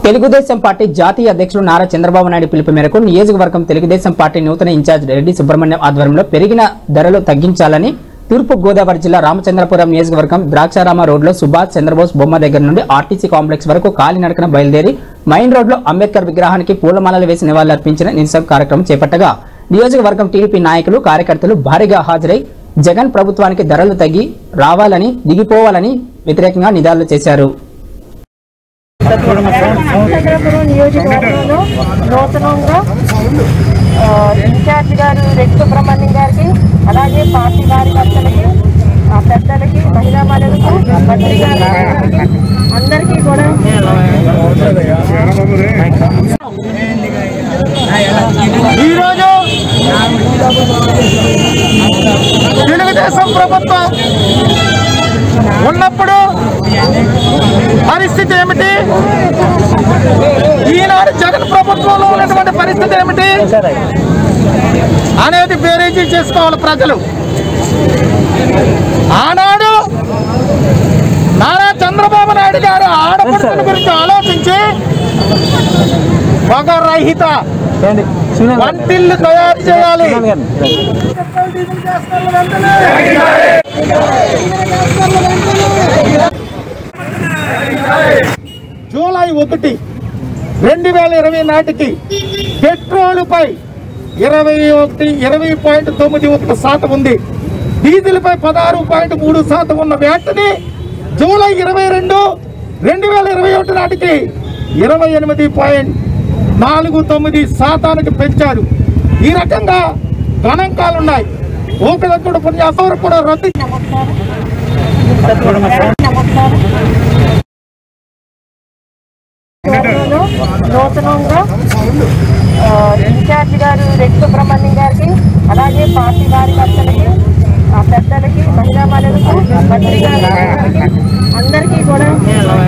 Telugu Desam party జాతీయ అధ్యక్షులు నారా చంద్రబాబు నాయుడు పిలుపు మేరకు నియోజకవర్గం తెలుగుదేశం పార్టీ నూతన ఇన్ఛార్జ్ రెడ్డి సుబ్రహ్మణ్యం ఆధ్వర్యంలో పెరిగిన ధరలు తగ్గించాలని తూర్పు గోదావరి జిల్లా రామచంద్రపురం నియోజకవర్గం ద్రాక్షారామ రోడ్లో సుభాష్ చంద్రబోస్ బొమ్మ దగ్గర నుండి ఆర్టీసీ కాంప్లెక్స్ వరకు కాలినడకన బయలుదేరి మైన్ రోడ్లో అంబేద్కర్ విగ్రహానికి పూలమాలలు వేసి నివాళులర్పించిన నిరసన కార్యక్రమం చేపట్టగా నియోజకవర్గం టీడీపీ నాయకులు కార్యకర్తలు భారీగా హాజరై జగన్ ప్రభుత్వానికి ధరలు తగ్గి రావాలని దిగిపోవాలని వ్యతిరేకంగా నిదాలు చేశారు రామచంద్రపురం నియోజకవర్గంలో నూతనంగా ఆ, ఇన్ఛార్జ్ గారు రెడ్డి సుబ్రహ్మణ్యం గారికి అలాగే పార్టీ కార్యకర్తలకి ఆ, పెద్దలకి మహిళా మహిళలకు మంత్రి గారికి అందరికీ కూడా ఈరోజు తెలుగుదేశం ప్రభుత్వం ఉన్నప్పుడు పరిస్థితి ఏమిటి ఈనాడు జగన్ ప్రభుత్వంలో ఉన్నటువంటి పరిస్థితి ఏమిటి అనేది బేరీజీ చేసుకోవాలి ప్రజలు ఆనాడు నారా చంద్రబాబు నాయుడు గారు ఆడపడుతుల గురించి ఆలోచించి ఒక రహిత వంటిల్లు తయారు చేయాలి జూలై ఒకటి రెండు వేల ఇరవై నాటికి పెట్రోలుపై ఇరవై ఒకటి ఇరవై పాయింట్ తొమ్మిది ఒకటి శాతం ఉంది డీజిల్పై పదహారు పాయింట్ మూడు శాతం ఉన్న వ్యాట్ని జూలై ఇరవై రెండు రెండు వేల ఇరవై ఒకటి నాటికి ఇరవై ఎనిమిది పాయింట్ నాలుగు తొమ్మిది శాతానికి పెంచారు ఈ రకంగా గణాంకాలు ఉన్నాయి ఊపిరి పుణ్యాసం కూడా రద్దు గవర్నర్లో నూతనంగా ఆ, ఇన్ఛార్జ్ గారు రెడ్డి సుబ్రహ్మణ్యం గారికి అలాగే పార్టీ కార్యకర్తలకి ఆ, పెద్దలకి మహిళా మహిళలకు మంత్రి గారికి అందరికీ కూడా